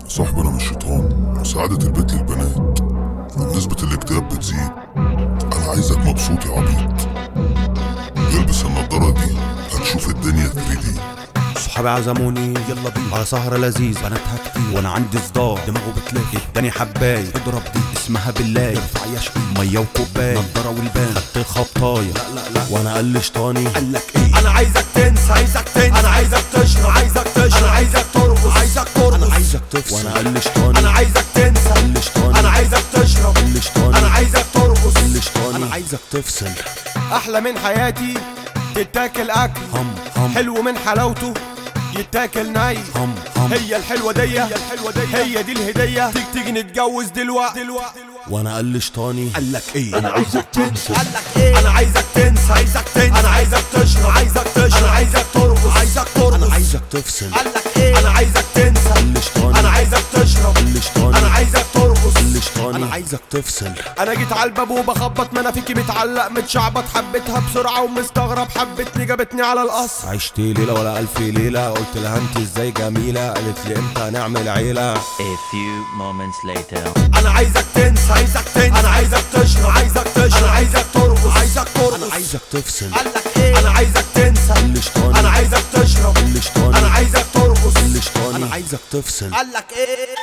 صاحبي انا مش شيطان سعادة البيت للبنات ونسبة الاكتئاب بتزيد انا عايزك مبسوط يا عبيط البس النضارة دي هتشوف الدنيا 3D صحابي عزموني يلا بينا على سهرة لذيذ بناتها كتير وانا عندي صداع دماغه بتلف اداني حباية اضرب دي اسمها بالله ارفع يا شقي مية وكوباية نضارة والبان خدت الخبطاية لا لا لا وانا قال شطاني قال لك ايه انا عايزك تنسى عايزك تنسى انا عايزك تشرب عايزك تشرب انا عايزك ترقص عايزك ترقص انا عايزك تفصل وانا قال شطاني انا عايزك تنسى قال شطاني انا عايزك تشرب قال شطاني انا عايزك ترقص قال شطاني أنا عايزك تفصل احلى من حياتي تتاكل اكل هم هم حلو من حلاوته يتاكل ني هم هم هي الحلوه دي هي الحلوه دي هي دي الهديه تيجي تيجي نتجوز دلوقتي دلوقتي وانا قال شطاني قال لك ايه انا عايزك تنسى قال لك ايه انا عايزك تنسى عايزك تنسى انا عايزك تشرب عايزك تشرب انا عايزك ترقص عايزك ترقص انا عايزك تفصل قال لك ايه انا عايزك تنسى قال شطاني انا عايزك تشرب قال شطاني انا عايزك ترقص قال شطاني أنا انا عايزك تفصل انا جيت على الباب وبخبط ما انا فيكي متعلق متشعبط حبيتها بسرعه ومستغرب حبتني جابتني على القصر عشت ليلة ولا ألف ليلة قلت لها انت ازاي جميلة قالت لي امتى نعمل عيلة A few moments later. انا عايزك تنسى عايزك تنسى انا عايزك تشرب عايزك تشرب انا عايزك ترقص عايزك ترقص انا عايزك تفصل قال لك ايه انا عايزك تنسى قال شطاني انا عايزك تشرب قال شطاني انا عايزك ترقص قال شطاني أنا انا عايزك تفصل قال لك ايه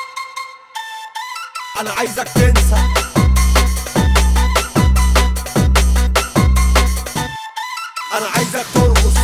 انا عايزك تنسى انا عايزك ترقص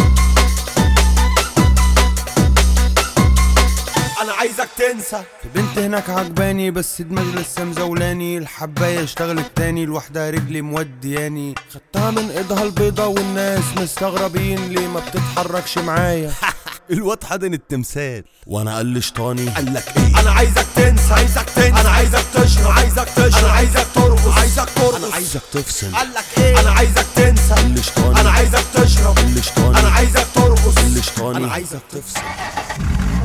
انا عايزك تنسى في بنت هناك عجباني بس دماغي لسه مزولاني الحباية اشتغلت تاني لوحدها رجلي مودياني خدتها من ايدها البيضة والناس مستغربين ليه ما بتتحركش معايا الواد حضن التمثال وانا قال شطاني قال لك ايه انا عايزك تنسى عايزك تنسى انا عايزك تشرب عايزك تشرب انا عايزك ترقص عايزك ترقص انا عايزك تفصل قال لك ايه انا عايزك تنسى قال شطاني انا عايزك تشرب قال شطاني انا عايزك ترقص قال شطاني انا عايزك تفصل